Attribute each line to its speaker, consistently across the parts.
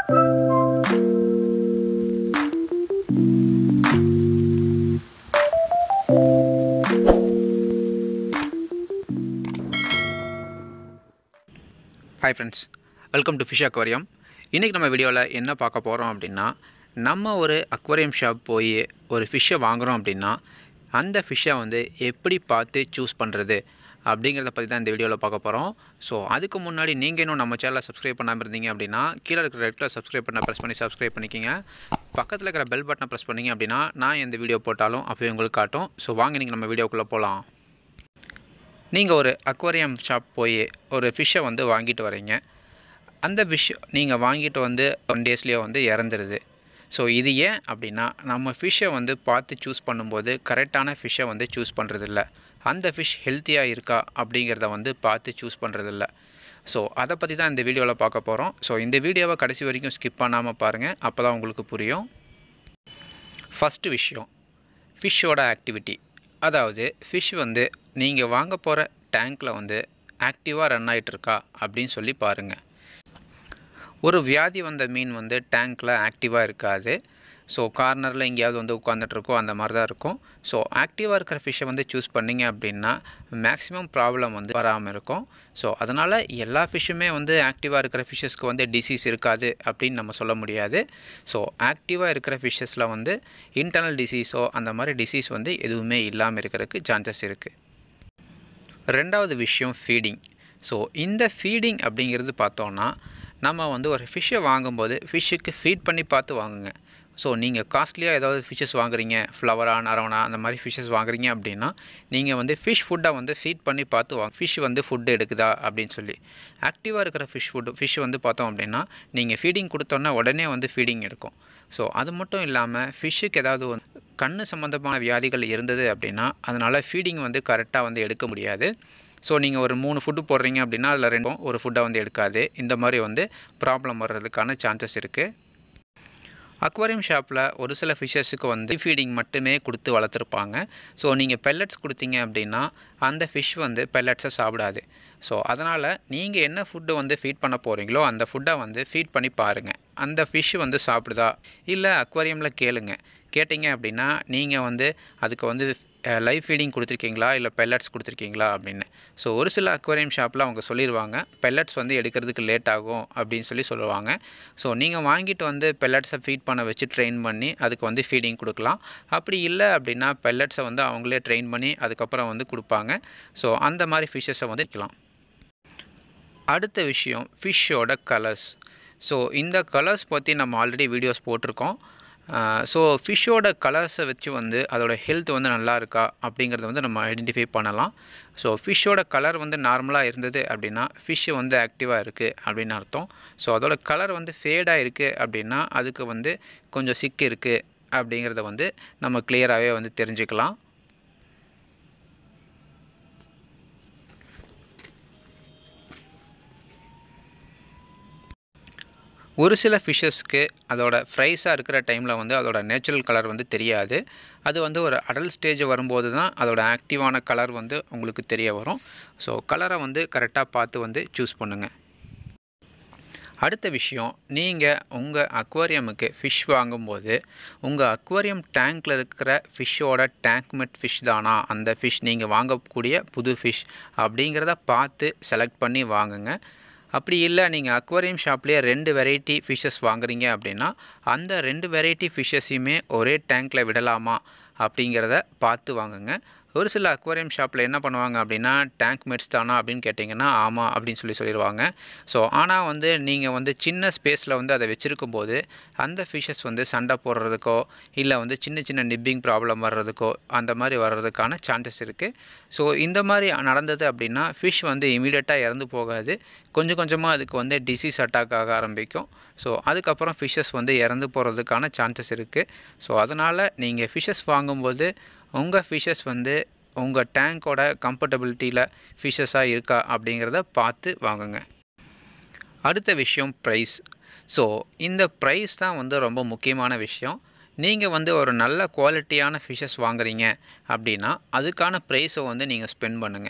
Speaker 1: hi friends welcome to fish aquarium இன்றைக்கி நம்ம வீடியோவில் என்ன பார்க்க போகிறோம் அப்படின்னா நம்ம ஒரு அக்வாரியம் ஷாப் போய் ஒரு ஃபிஷ்ஷை வாங்குகிறோம் அப்படின்னா அந்த ஃபிஷ்ஷை வந்து எப்படி பார்த்து சூஸ் பண்ணுறது அப்படிங்கிறத பற்றி தான் இந்த வீடியோவில் பார்க்க போகிறோம் ஸோ அதுக்கு முன்னாடி நீங்கள் இன்னும் நம்ம சேனலை சப்ஸ்கிரைப் பண்ணாமல் இருந்தீங்க அப்படின்னா கீழே இருக்கிற ரெட்டில் சப்ஸ்கிரைப் பண்ண ப்ரெஸ் பண்ணி சப்ஸ்கிரைப் பண்ணிக்கிங்க பக்கத்தில் இருக்கிற பெல் பட்டனை ப்ரெஸ் பண்ணிங்க அப்படின்னா நான் எந்த வீடியோ போட்டாலும் அப்போயே உங்களுக்கு காட்டும் ஸோ வாங்க நீங்கள் நம்ம வீடியோக்குள்ளே போகலாம் நீங்கள் ஒரு அக்வாரியம் ஷாப் போய் ஒரு ஃபிஷ்ஷை வந்து வாங்கிட்டு வரீங்க அந்த ஃபிஷ் நீங்கள் வாங்கிட்டு வந்து ஒன் டேஸ்லேயே வந்து இறந்துருது ஸோ இது ஏன் அப்படின்னா நம்ம ஃபிஷ்ஷை வந்து பார்த்து சூஸ் பண்ணும்போது கரெக்டான ஃபிஷ்ஷை வந்து சூஸ் பண்ணுறதில்ல அந்த ஃபிஷ் ஹெல்த்தியாக இருக்கா அப்படிங்கிறத வந்து பார்த்து சூஸ் பண்ணுறதில்ல ஸோ அதை பற்றி தான் இந்த வீடியோவில் பார்க்க போகிறோம் ஸோ இந்த வீடியோவை கடைசி வரைக்கும் ஸ்கிப் பண்ணாமல் பாருங்கள் அப்போ தான் உங்களுக்கு புரியும் ஃபஸ்ட்டு விஷயம் ஃபிஷ்ஷோட ஆக்டிவிட்டி அதாவது ஃபிஷ் வந்து நீங்கள் வாங்க போகிற டேங்க்கில் வந்து ஆக்டிவாக ரன் ஆகிட்டுருக்கா அப்படின்னு சொல்லி பாருங்கள் ஒரு வியாதி வந்த மீன் வந்து டேங்க்கில் ஆக்டிவாக இருக்காது ஸோ கார்னரில் எங்கேயாவது வந்து உட்காந்துட்ருக்கோ அந்த மாதிரி தான் இருக்கும் ஸோ ஆக்டிவாக இருக்கிற ஃபிஷ்ஷை வந்து சூஸ் பண்ணிங்க அப்படின்னா மேக்ஸிமம் ப்ராப்ளம் வந்து வராமல் இருக்கும் ஸோ அதனால் எல்லா ஃபிஷ்ஷுமே வந்து ஆக்டிவாக இருக்கிற ஃபிஷ்ஷஸ்க்கு வந்து டிசீஸ் இருக்காது அப்படின்னு நம்ம சொல்ல முடியாது ஸோ ஆக்டிவாக இருக்கிற ஃபிஷ்ஷஸில் வந்து இன்டர்னல் டிசீஸோ அந்த மாதிரி டிசீஸ் வந்து எதுவுமே இல்லாமல் இருக்கிறதுக்கு சான்சஸ் இருக்குது ரெண்டாவது விஷயம் ஃபீடிங் ஸோ இந்த ஃபீடிங் அப்படிங்கிறது பார்த்தோன்னா நம்ம வந்து ஒரு ஃபிஷ்ஷை வாங்கும்போது ஃபிஷ்ஷுக்கு ஃபீட் பண்ணி பார்த்து வாங்குங்க ஸோ நீங்கள் காஸ்ட்லியாக ஏதாவது ஃபிஷ்ஷஸ் வாங்குறீங்க ஃப்ளவரா நரவனா அந்த மாதிரி ஃபிஷ்ஷஸ் வாங்குறீங்க அப்படின்னா நீங்கள் வந்து ஃபிஷ் ஃபுட்டை வந்து ஃபீட் பண்ணி பார்த்து வாங்க ஃபிஷ் வந்து ஃபுட்டு எடுக்குதா அப்படின்னு சொல்லி ஆக்டிவாக இருக்கிற ஃபிஷ் ஃபுட்டு ஃபிஷ் வந்து பார்த்தோம் அப்படின்னா நீங்கள் ஃபீடிங் கொடுத்தோன்னா உடனே வந்து ஃபீடிங் எடுக்கும் ஸோ அது மட்டும் இல்லாமல் ஃபிஷ்ஷுக்கு ஏதாவது வந்து கண் சம்மந்தமான வியாதிகள் இருந்தது அப்படின்னா அதனால் ஃபீடிங் வந்து கரெக்டாக வந்து எடுக்க முடியாது ஸோ நீங்கள் ஒரு மூணு ஃபுட்டு போடுறீங்க அப்படின்னா அதில் ரெண்டும் ஒரு ஃபுட்டை வந்து எடுக்காது இந்த மாதிரி வந்து ப்ராப்ளம் வர்றதுக்கான சான்சஸ் இருக்குது அக்வாரியம் ஷாப்பில் ஒரு சில ஃபிஷ்ஷஸுக்கு வந்து ஃபீடிங் மட்டுமே கொடுத்து வளர்த்துருப்பாங்க ஸோ நீங்கள் பெல்லட்ஸ் கொடுத்தீங்க அப்படின்னா அந்த ஃபிஷ் வந்து பெல்லட்ஸை சாப்பிடாது ஸோ அதனால் நீங்கள் என்ன ஃபுட்டு வந்து ஃபீட் பண்ண போகிறீங்களோ அந்த ஃபுட்டை வந்து ஃபீட் பண்ணி பாருங்கள் அந்த ஃபிஷ் வந்து சாப்பிடுதா இல்லை அக்வாரியமில் கேளுங்க கேட்டிங்க அப்படின்னா நீங்கள் வந்து அதுக்கு வந்து லைவ் ஃபீடிங் கொடுத்துருக்கீங்களா இல்லை பெல்லட்ஸ் கொடுத்துருக்கீங்களா அப்படின்னு ஸோ ஒரு சில அக்வாரியம் ஷாப்பில் அவங்க சொல்லிடுவாங்க பெல்லட்ஸ் வந்து எடுக்கிறதுக்கு லேட் ஆகும் அப்படின்னு சொல்லி சொல்லுவாங்க ஸோ நீங்கள் வாங்கிட்டு வந்து பெல்லட்ஸை ஃபீட் பண்ண வச்சு ட்ரெயின் பண்ணி அதுக்கு வந்து ஃபீடிங் கொடுக்கலாம் அப்படி இல்லை அப்படின்னா பெல்லட்ஸை வந்து அவங்களே ட்ரெயின் பண்ணி அதுக்கப்புறம் வந்து கொடுப்பாங்க ஸோ அந்த மாதிரி ஃபிஷ்ஷஸை வந்து வைக்கலாம் அடுத்த விஷயம் ஃபிஷ்ஷோட கலர்ஸ் ஸோ இந்த கலர்ஸ் பற்றி நம்ம ஆல்ரெடி வீடியோஸ் போட்டிருக்கோம் ஸோ ஃபிஷ்ஷோட கலர்ஸை வச்சு வந்து அதோட ஹெல்த் வந்து நல்லா இருக்கா அப்படிங்கிறத வந்து நம்ம ஐடென்டிஃபை பண்ணலாம் ஸோ ஃபிஷ்ஷோட கலர் வந்து நார்மலாக இருந்தது அப்படின்னா ஃபிஷ்ஷு வந்து ஆக்டிவாக இருக்குது அப்படின்னு அர்த்தம் ஸோ அதோட கலர் வந்து ஃபேடாக இருக்குது அப்படின்னா அதுக்கு வந்து கொஞ்சம் சிக்கு இருக்குது அப்படிங்கிறத வந்து நம்ம கிளியராகவே வந்து தெரிஞ்சுக்கலாம் ஒரு சில ஃபிஷ்ஷஸ்க்கு அதோட ஃப்ரைஸாக இருக்கிற டைமில் வந்து அதோட நேச்சுரல் கலர் வந்து தெரியாது அது வந்து ஒரு அடல் ஸ்டேஜ் வரும்போது தான் அதோட ஆக்டிவான கலர் வந்து உங்களுக்கு தெரிய வரும் ஸோ கலரை வந்து கரெக்டாக பார்த்து வந்து சூஸ் பண்ணுங்கள் அடுத்த விஷயம் நீங்கள் உங்கள் அக்வாரியமுக்கு ஃபிஷ் வாங்கும்போது உங்கள் அக்வாரியம் டேங்க்கில் இருக்கிற ஃபிஷ்ஷோட டேங்க்மெட் ஃபிஷ் தானா அந்த ஃபிஷ் நீங்கள் வாங்கக்கூடிய புது ஃபிஷ் அப்படிங்கிறத பார்த்து செலக்ட் பண்ணி வாங்குங்க அப்படி இல்லை நீங்கள் அக்வாரியம் ஷாப்லேயே ரெண்டு வெரைட்டி ஃபிஷ்ஷஸ் வாங்குறீங்க அப்படின்னா அந்த ரெண்டு வெரைட்டி ஃபிஷ்ஷஸையுமே ஒரே டேங்க்கில் விடலாமா அப்படிங்கிறத பார்த்து வாங்குங்க ஒரு சில அக்வாரியம் ஷாப்பில் என்ன பண்ணுவாங்க அப்படின்னா டேங்க் மேட்ஸ் தானா அப்படின்னு கேட்டிங்கன்னா ஆமாம் அப்படின்னு சொல்லி சொல்லிடுவாங்க ஸோ ஆனால் வந்து நீங்கள் வந்து சின்ன ஸ்பேஸில் வந்து அதை வச்சுருக்கும் போது அந்த ஃபிஷ்ஷஸ் வந்து சண்டை போடுறதுக்கோ இல்லை வந்து சின்ன சின்ன நிப்பிங் ப்ராப்ளம் வர்றதுக்கோ அந்த மாதிரி வர்றதுக்கான சான்சஸ் இருக்குது ஸோ இந்த மாதிரி நடந்தது அப்படின்னா ஃபிஷ் வந்து இமீடியட்டாக இறந்து போகாது கொஞ்சம் கொஞ்சமாக அதுக்கு வந்து டிசீஸ் அட்டாக் ஆக ஆரம்பிக்கும் ஸோ அதுக்கப்புறம் ஃபிஷ்ஷஸ் வந்து இறந்து போகிறதுக்கான சான்சஸ் இருக்குது ஸோ அதனால் நீங்கள் ஃபிஷ்ஷஸ் வாங்கும்போது உங்கள் ஃபிஷ்ஷஸ் வந்து உங்கள் டேங்க்கோட கம்ஃபர்டபிலிட்டியில் ஃபிஷ்ஷஸாக இருக்கா அப்படிங்கிறத பார்த்து வாங்குங்க அடுத்த விஷயம் ப்ரைஸ் ஸோ இந்த ப்ரைஸ் தான் வந்து ரொம்ப முக்கியமான விஷயம் நீங்கள் வந்து ஒரு நல்ல குவாலிட்டியான ஃபிஷ்ஷஸ் வாங்குறீங்க அப்படின்னா அதுக்கான ப்ரைஸை வந்து நீங்கள் ஸ்பெண்ட் பண்ணுங்கள்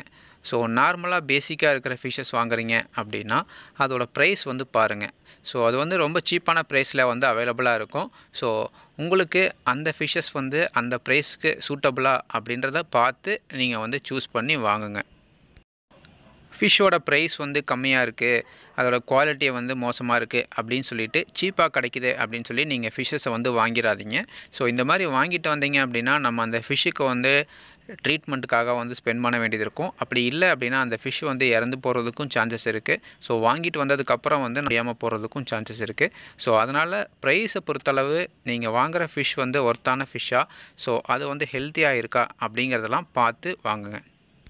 Speaker 1: ஸோ நார்மலாக பேசிக்காக இருக்கிற ஃபிஷ்ஷஸ் வாங்குறீங்க அப்படின்னா அதோட ப்ரைஸ் வந்து பாருங்கள் ஸோ அது வந்து ரொம்ப சீப்பான ப்ரைஸில் வந்து அவைலபிளாக இருக்கும் ஸோ உங்களுக்கு அந்த ஃபிஷ்ஷஸ் வந்து அந்த ப்ரைஸ்க்கு சூட்டபுளாக அப்படின்றத பார்த்து நீங்கள் வந்து சூஸ் பண்ணி வாங்குங்க ஃபிஷ்ஷோட ப்ரைஸ் வந்து கம்மியாக இருக்குது அதோட குவாலிட்டி வந்து மோசமாக இருக்குது அப்படின்னு சொல்லிட்டு சீப்பாக கிடைக்குது அப்படின்னு சொல்லி நீங்கள் ஃபிஷ்ஷஸை வந்து வாங்கிடாதீங்க ஸோ இந்த மாதிரி வாங்கிட்டு வந்தீங்க அப்படின்னா நம்ம அந்த ஃபிஷ்ஷுக்கு வந்து ட்ரீட்மெண்ட்டுக்காக வந்து ஸ்பெண்ட் பண்ண வேண்டியது இருக்கும் அப்படி இல்லை அப்படின்னா அந்த ஃபிஷ் வந்து இறந்து போகிறதுக்கும் சான்சஸ் இருக்குது ஸோ வாங்கிட்டு வந்ததுக்கப்புறம் வந்து முடியாமல் போகிறதுக்கும் சான்சஸ் இருக்குது ஸோ அதனால் ப்ரைஸை பொறுத்தளவு நீங்கள் வாங்குகிற ஃபிஷ் வந்து ஒர்த்தான ஃபிஷ்ஷாக ஸோ அது வந்து ஹெல்த்தியாக இருக்கா அப்படிங்கிறதெல்லாம் பார்த்து வாங்குங்க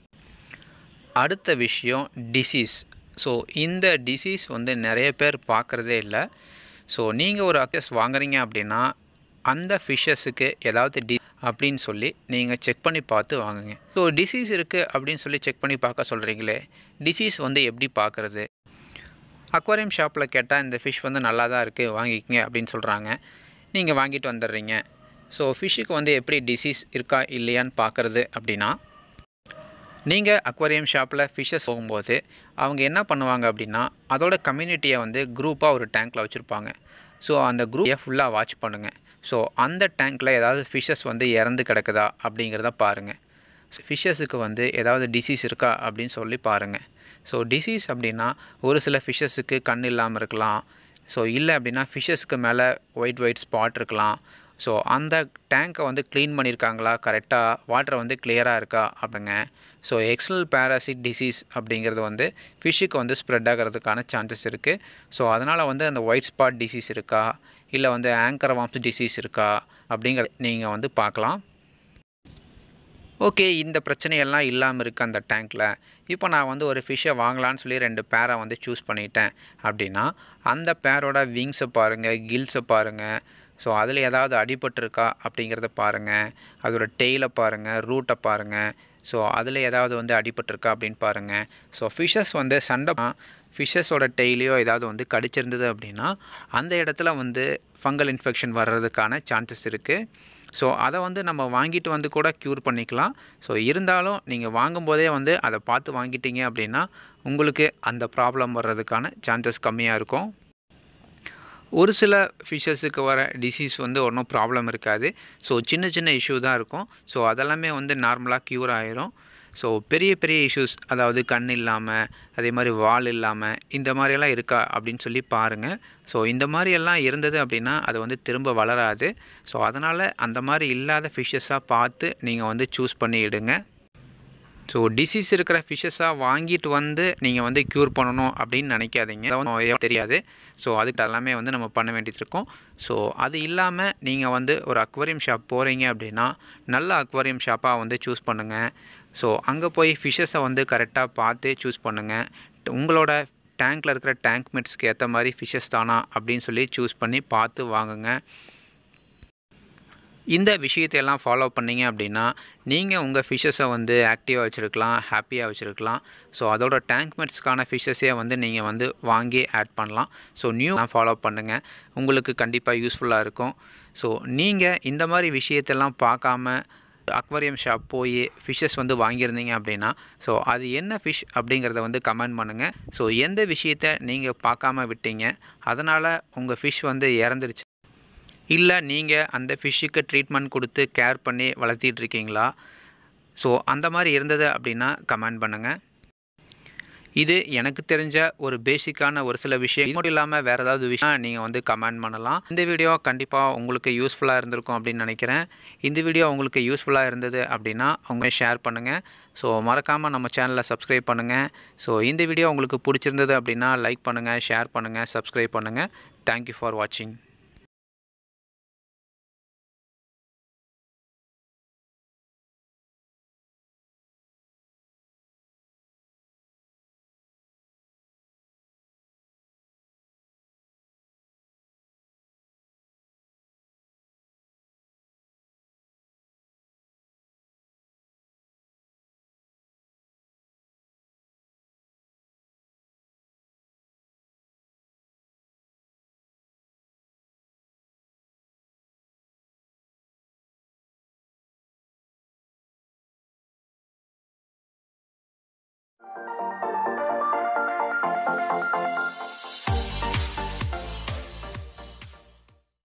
Speaker 1: அடுத்த விஷயம் டிசீஸ் ஸோ இந்த டிசீஸ் வந்து நிறைய பேர் பார்க்குறதே இல்லை ஸோ நீங்கள் ஒரு அக்கஸ் வாங்குறீங்க அப்படின்னா அந்த ஃபிஷ்ஷஸுக்கு ஏதாவது டி அப்படின்னு சொல்லி நீங்கள் செக் பண்ணி பார்த்து வாங்குங்க ஸோ டிசீஸ் இருக்குது அப்படின்னு சொல்லி செக் பண்ணி பார்க்க சொல்கிறீங்களே டிசீஸ் வந்து எப்படி பார்க்குறது அக்வாரியம் ஷாப்பில் கேட்டால் இந்த ஃபிஷ் வந்து நல்லா தான் இருக்குது வாங்கிக்கங்க அப்படின்னு சொல்கிறாங்க நீங்கள் வாங்கிட்டு வந்துடுறீங்க ஸோ ஃபிஷ்ஷுக்கு வந்து எப்படி டிசீஸ் இருக்கா இல்லையான்னு பார்க்குறது அப்படின்னா நீங்கள் அக்வாரியம் ஷாப்பில் ஃபிஷ்ஷஸ் போகும்போது அவங்க என்ன பண்ணுவாங்க அப்படின்னா அதோட கம்யூனிட்டியை வந்து குரூப்பாக ஒரு டேங்க்கில் வச்சுருப்பாங்க ஸோ அந்த குரூப்பை ஃபுல்லாக வாட்ச் பண்ணுங்கள் ஸோ அந்த டேங்க்கில் ஏதாவது ஃபிஷ்ஷஸ் வந்து இறந்து கிடக்குதா அப்படிங்கிறத பாருங்கள் ஃபிஷ்ஷஸுக்கு வந்து ஏதாவது டிசீஸ் இருக்கா அப்படின்னு சொல்லி பாருங்கள் ஸோ டிசீஸ் அப்படின்னா ஒரு சில ஃபிஷ்ஷஸுக்கு கண் இல்லாமல் இருக்கலாம் ஸோ இல்லை அப்படின்னா ஃபிஷ்ஷஸ்க்கு மேலே ஒயிட் ஒயிட் ஸ்பாட் இருக்கலாம் ஸோ அந்த டேங்க்கை வந்து க்ளீன் பண்ணியிருக்காங்களா கரெக்டாக வாட்டர் வந்து கிளியராக இருக்கா அப்படிங்க ஸோ எக்ஸல் பேராசிட் டிசீஸ் அப்படிங்கிறது வந்து ஃபிஷ்ஷுக்கு வந்து ஸ்ப்ரெட் ஆகிறதுக்கான சான்சஸ் இருக்குது ஸோ அதனால் வந்து அந்த ஒயிட் ஸ்பாட் டிசீஸ் இருக்கா இல்லை வந்து ஆங்கர் வாம்ஸ் டிசீஸ் இருக்கா அப்படிங்கிறத நீங்கள் வந்து பார்க்கலாம் ஓகே இந்த பிரச்சனையெல்லாம் இல்லாமல் இருக்குது அந்த டேங்க்கில் இப்போ நான் வந்து ஒரு ஃபிஷ்ஷை வாங்கலான்னு சொல்லி ரெண்டு பேரை வந்து சூஸ் பண்ணிட்டேன் அப்படின்னா அந்த பேரோட விங்ஸை பாருங்கள் கில்ஸை பாருங்கள் ஸோ அதில் ஏதாவது அடிபட்டிருக்கா அப்படிங்கிறத பாருங்கள் அதோட டெய்லை பாருங்கள் ரூட்டை பாருங்கள் ஸோ அதில் ஏதாவது வந்து அடிபட்டிருக்கா அப்படின்னு பாருங்கள் ஸோ ஃபிஷ்ஷஸ் வந்து சண்டை ஃபிஷ்ஷஸோட டெய்லியோ ஏதாவது வந்து கடிச்சிருந்தது அப்படின்னா அந்த இடத்துல வந்து ஃபங்கல் இன்ஃபெக்ஷன் வர்றதுக்கான சான்சஸ் இருக்குது ஸோ அதை வந்து நம்ம வாங்கிட்டு வந்து கூட க்யூர் பண்ணிக்கலாம் ஸோ இருந்தாலும் நீங்கள் வாங்கும்போதே வந்து அதை பார்த்து வாங்கிட்டீங்க அப்படின்னா உங்களுக்கு அந்த ப்ராப்ளம் வர்றதுக்கான சான்சஸ் கம்மியாக இருக்கும் ஒரு சில ஃபிஷ்ஷஸுக்கு வர டிசீஸ் வந்து ஒன்றும் ப்ராப்ளம் இருக்காது ஸோ சின்ன சின்ன இஷ்யூ தான் இருக்கும் ஸோ அதெல்லாமே வந்து நார்மலாக க்யூர் ஆயிரும் ஸோ பெரிய பெரிய இஷ்யூஸ் அதாவது கண் இல்லாமல் அதே மாதிரி வால் இல்லாமல் இந்த மாதிரியெல்லாம் இருக்கா அப்படின்னு சொல்லி பாருங்கள் ஸோ இந்த மாதிரியெல்லாம் இருந்தது அப்படின்னா அது வந்து திரும்ப வளராது ஸோ அதனால் அந்த மாதிரி இல்லாத ஃபிஷ்ஷஸாக பார்த்து நீங்கள் வந்து சூஸ் பண்ணி இடுங்க ஸோ டிசீஸ் இருக்கிற ஃபிஷ்ஷஸாக வாங்கிட்டு வந்து நீங்கள் வந்து க்யூர் பண்ணணும் அப்படின்னு நினைக்காதீங்க அது தெரியாது ஸோ அதுக்கு எல்லாமே வந்து நம்ம பண்ண வேண்டியது இருக்கும் ஸோ அது இல்லாமல் நீங்கள் வந்து ஒரு அக்வாரியம் ஷாப் போகிறீங்க அப்படின்னா நல்ல அக்வாரியம் ஷாப்பாக வந்து சூஸ் பண்ணுங்கள் ஸோ அங்கே போய் ஃபிஷ்ஷஸை வந்து கரெக்டாக பார்த்து சூஸ் பண்ணுங்கள் உங்களோட டேங்க்கில் இருக்கிற டேங்க் மிட்ஸ்க்கு ஏற்ற மாதிரி ஃபிஷ்ஷஸ் தானா அப்படின்னு சொல்லி சூஸ் பண்ணி பார்த்து வாங்குங்க இந்த விஷயத்தையெல்லாம் ஃபாலோ பண்ணிங்க அப்படின்னா நீங்கள் உங்கள் ஃபிஷ்ஷஸை வந்து ஆக்டிவாக வச்சுருக்கலாம் ஹாப்பியாக வச்சுருக்கலாம் ஸோ அதோட டேங்க் மெட்ஸ்க்கான ஃபிஷ்ஷஸே வந்து நீங்கள் வந்து வாங்கி ஆட் பண்ணலாம் ஸோ நியூ ஃபாலோ பண்ணுங்கள் உங்களுக்கு கண்டிப்பாக யூஸ்ஃபுல்லாக இருக்கும் ஸோ நீங்கள் இந்த மாதிரி விஷயத்தெல்லாம் பார்க்காம அக்வாரியம் ஷாப் போய் ஃபிஷ்ஷஸ் வந்து வாங்கியிருந்தீங்க அப்படின்னா ஸோ அது என்ன ஃபிஷ் அப்படிங்கிறத வந்து கமெண்ட் பண்ணுங்கள் ஸோ எந்த விஷயத்த நீங்கள் பார்க்காம விட்டீங்க அதனால் உங்கள் ஃபிஷ் வந்து இறந்துருச்சு இல்லை நீங்கள் அந்த ஃபிஷ்ஷுக்கு ட்ரீட்மெண்ட் கொடுத்து கேர் பண்ணி வளர்த்திட்டு இருக்கீங்களா ஸோ அந்த மாதிரி இருந்தது அப்படின்னா கமெண்ட் பண்ணுங்கள் இது எனக்கு தெரிஞ்ச ஒரு பேசிக்கான ஒரு சில விஷயம் இது மட்டும் இல்லாமல் வேறு ஏதாவது விஷயம் நீங்கள் வந்து கமெண்ட் பண்ணலாம் இந்த வீடியோ கண்டிப்பாக உங்களுக்கு யூஸ்ஃபுல்லாக இருந்திருக்கும் அப்படின்னு நினைக்கிறேன் இந்த வீடியோ உங்களுக்கு யூஸ்ஃபுல்லாக இருந்தது அப்படின்னா அவங்க ஷேர் பண்ணுங்கள் ஸோ மறக்காமல் நம்ம சேனலில் சப்ஸ்கிரைப் பண்ணுங்கள் ஸோ இந்த வீடியோ உங்களுக்கு பிடிச்சிருந்தது அப்படின்னா லைக் பண்ணுங்கள் ஷேர் பண்ணுங்கள் சப்ஸ்கிரைப் பண்ணுங்கள் தேங்க்யூ ஃபார் வாட்சிங்